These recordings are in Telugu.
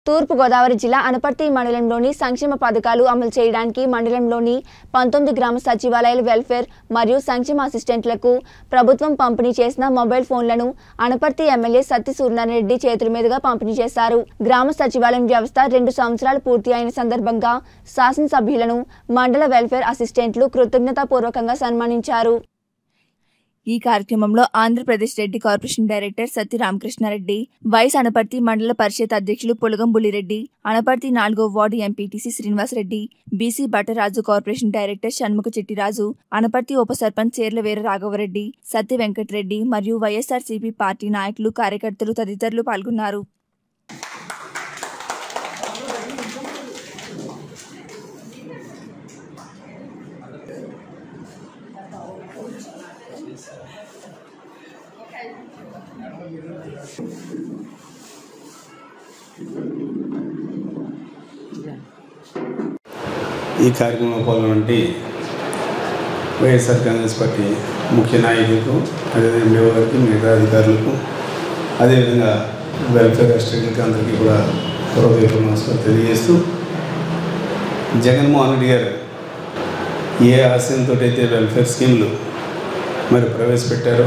తూర్పుగోదావరి జిల్లా అనపర్తి మండలంలోని సంక్షేమ పథకాలు అమలు చేయడానికి మండలంలోని పంతొమ్మిది గ్రామ సచివాలయాల వెల్ఫేర్ మరియు సంక్షేమ అసిస్టెంట్లకు ప్రభుత్వం పంపిణీ చేసిన మొబైల్ ఫోన్లను అనపర్తి ఎమ్మెల్యే సత్తి సూర్యనారాయణ చేతుల మీదుగా పంపిణీ చేశారు గ్రామ సచివాలయం వ్యవస్థ రెండు సంవత్సరాలు పూర్తి అయిన సందర్భంగా శాసనసభ్యులను మండల వెల్ఫేర్ అసిస్టెంట్లు కృతజ్ఞతాపూర్వకంగా సన్మానించారు ఈ కార్యక్రమంలో Andhra Pradesh Reddy corporation director Satya Ramakrishna Reddy vice Anaparthi మండల పరిషత్ అధ్యక్షులు పులగం బుల్లిరెడ్డి అనపర్తి నాలుగో ward MPTC Srinivasa Reddy BC Battaraju corporation director Shanmukha Chettiraju Anaparthi ఉప సర్పంచ్ చీర్ల వీర రాఘవరెడ్డి సత్య వెంకటరెడ్డి మరియు వైఎస్ఆర్సీపీ పార్టీ నాయకులు కార్యకర్తలు తదితరులు పాల్గొన్నారు ఈ కార్యక్రమంలో పాల్గొనండి వైఎస్ఆర్ కాంగ్రెస్ పార్టీ ముఖ్య నాయకులకు అదేవిధంగా ఎండిఓ గారికి మిగతా అధికారులకు అదేవిధంగా వెల్ఫేర్ అసిస్టెంట్లకి అందరికీ కూడా పూర్వవైపు నమస్కారం తెలియజేస్తూ జగన్మోహన్ రెడ్డి గారు ఏ ఆశయంతో అయితే వెల్ఫేర్ స్కీమ్లు మరి ప్రవేశపెట్టారో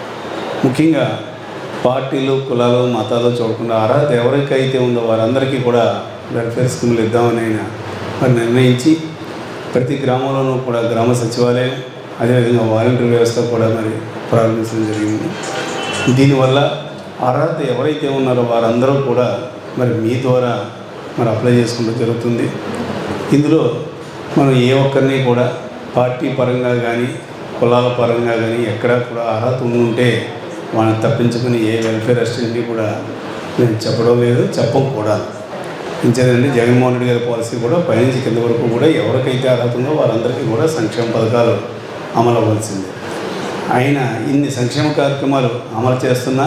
ముఖ్యంగా పార్టీలు కులాలు మతాలు చూడకుండా అర్హత ఎవరికైతే ఉందో వారందరికీ కూడా వెల్ఫేర్ స్కీములు ఇద్దామని ఆయన మరి నిర్ణయించి ప్రతి గ్రామంలోనూ కూడా గ్రామ సచివాలయం అదేవిధంగా వాలంటీర్ వ్యవస్థ కూడా మరి ప్రారంభించడం జరిగింది దీనివల్ల అర్హత ఎవరైతే ఉన్నారో వారందరూ కూడా మరి మీ ద్వారా మరి అప్లై చేసుకుంటూ జరుగుతుంది ఇందులో మనం ఏ ఒక్కరిని కూడా పార్టీ పరంగా కానీ కులాల పరంగా కానీ ఎక్కడా కూడా అర్హత ఉంటే వాళ్ళని తప్పించుకుని ఏ వెల్ఫేర్ అసిస్టెంట్ని కూడా నేను చెప్పడం లేదు చెప్పం కూడా ఇంచేదండి జగన్మోహన్ రెడ్డి గారి పాలసీ కూడా పైనుంచి కింద వరకు కూడా ఎవరికైతే అర్హత ఉందో వారందరికీ కూడా సంక్షేమ పథకాలు అమలు అవ్వాల్సిందే ఆయన ఇన్ని సంక్షేమ కార్యక్రమాలు అమలు చేస్తున్నా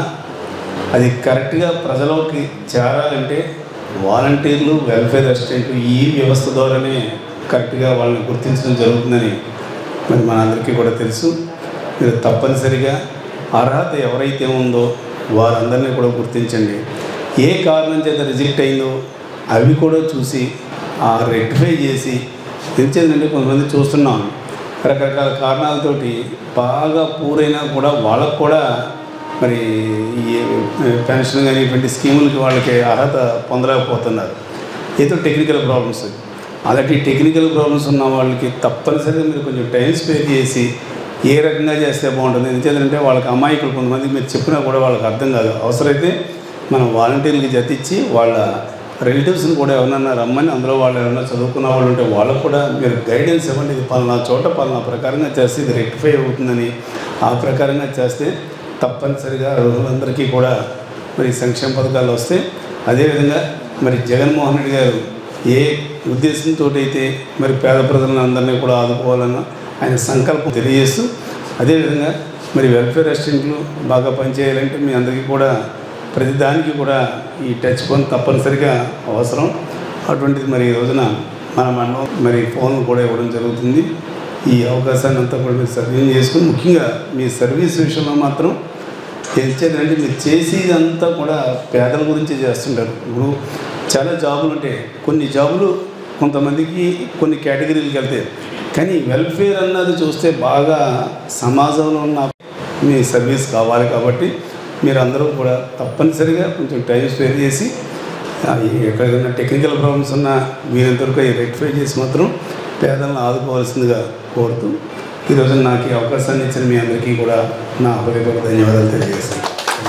అది కరెక్ట్గా ప్రజలోకి చేరాలంటే వాలంటీర్లు వెల్ఫేర్ అసిస్టెంట్ ఈ వ్యవస్థ ద్వారానే కరెక్ట్గా వాళ్ళని గుర్తించడం జరుగుతుందని మరి మనందరికీ కూడా తెలుసు మీరు తప్పనిసరిగా అర్హత ఎవరైతే ఉందో వారందరినీ కూడా గుర్తించండి ఏ కారణం చేత రిజెక్ట్ అయిందో అవి కూడా చూసి ఆ రెక్టిఫై చేసి ఎందుచేందంటే కొంతమంది చూస్తున్నాం రకరకాల కారణాలతోటి బాగా పూరైనా కూడా వాళ్ళకు కూడా మరి ఈ పెన్షన్ కానీ ఇటువంటి స్కీములకి వాళ్ళకి అర్హత పొందలేకపోతున్నారు ఏదో టెక్నికల్ ప్రాబ్లమ్స్ అలాంటి టెక్నికల్ ప్రాబ్లమ్స్ ఉన్న వాళ్ళకి తప్పనిసరిగా మీరు కొంచెం టైం స్పేర్ చేసి ఏ రకంగా చేస్తే బాగుంటుంది ఎందుకంటే వాళ్ళకి అమాయకులు కొంతమంది మీరు చెప్పినా కూడా వాళ్ళకి అర్థం కాదు అవసరమైతే మనం వాలంటీర్లకి జతిచ్చి వాళ్ళ రిలేటివ్స్ని కూడా ఎవరన్నా రమ్మని అందులో వాళ్ళు ఎవరైనా చదువుకున్న వాళ్ళు ఉంటే వాళ్ళకు కూడా మీరు గైడెన్స్ ఇవ్వండి ఇది పలానా చోట పలానా ప్రకారంగా చేస్తే ఇది రెక్టిఫై అవుతుందని ఆ ప్రకారంగా చేస్తే తప్పనిసరిగా రోజులందరికీ కూడా మరి సంక్షేమ పథకాలు వస్తే అదేవిధంగా మరి జగన్మోహన్ రెడ్డి గారు ఏ ఉద్దేశంతో అయితే మరి పేద ప్రజలను అందరినీ కూడా ఆదుకోవాలన్న ఆయన సంకల్పం తెలియజేస్తూ అదేవిధంగా మరి వెల్ఫేర్ అసిస్టెంట్లు బాగా పనిచేయాలంటే మీ అందరికీ కూడా ప్రతి దానికి కూడా ఈ టచ్ ఫోన్ తప్పనిసరిగా అవసరం అటువంటిది మరి ఈ రోజున మన మండలం మరి ఫోన్ కూడా ఇవ్వడం జరుగుతుంది ఈ అవకాశాన్ని అంతా కూడా మీరు సద్వినియోగం చేసుకుని ముఖ్యంగా మీ సర్వీస్ విషయంలో మాత్రం ఎంచేదంటే మీరు చేసేదంతా కూడా పేదల గురించి చేస్తుంటారు ఇప్పుడు చాలా జాబులు ఉంటాయి కొన్ని జాబులు కొంతమందికి కొన్ని కేటగిరీలకు వెళ్తాయి కానీ వెల్ఫేర్ అన్నది చూస్తే బాగా సమాజంలో ఉన్న మీ సర్వీస్ కావాలి కాబట్టి మీరు అందరూ కూడా తప్పనిసరిగా కొంచెం టైం స్పేర్ చేసి ఆ, ఎక్కడైనా టెక్నికల్ ప్రాబ్లమ్స్ ఉన్నా వీరంతవరకు అవి రెక్టిఫై చేసి మాత్రం పేదలను ఆదుకోవాల్సిందిగా కోరుతూ ఈరోజు నాకు ఈ అవకాశాన్ని ఇచ్చిన మీ అందరికీ కూడా నా హృదయపూర్వక ధన్యవాదాలు తెలియజేస్తాను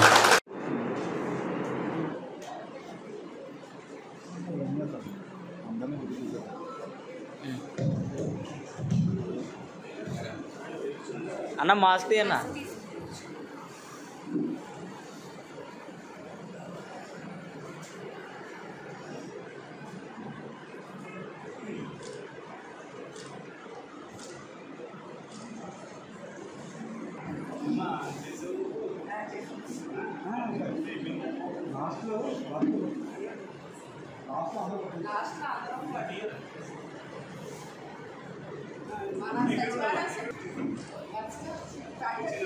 అన్న మాస్క్ తీ అన్న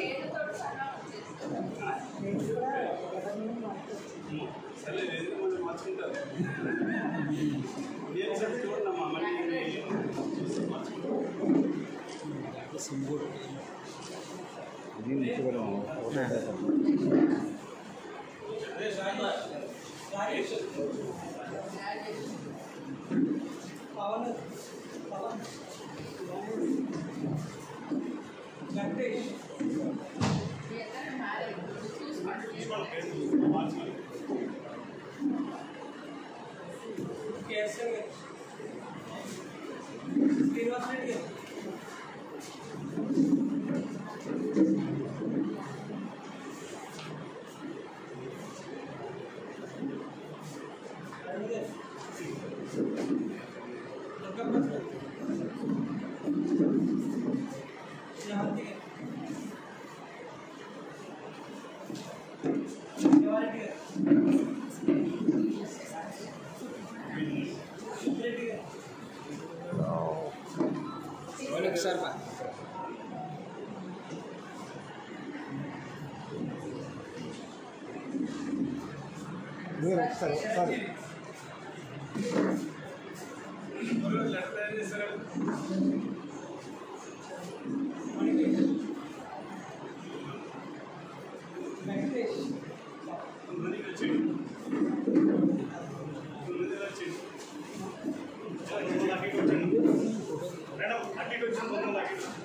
సరే మార్చుకుంటారు ఏం సార్ చూడమ్మా మళ్ళీ చూసి మార్చుకుంటారు మేడం అటు ఇటు వచ్చింది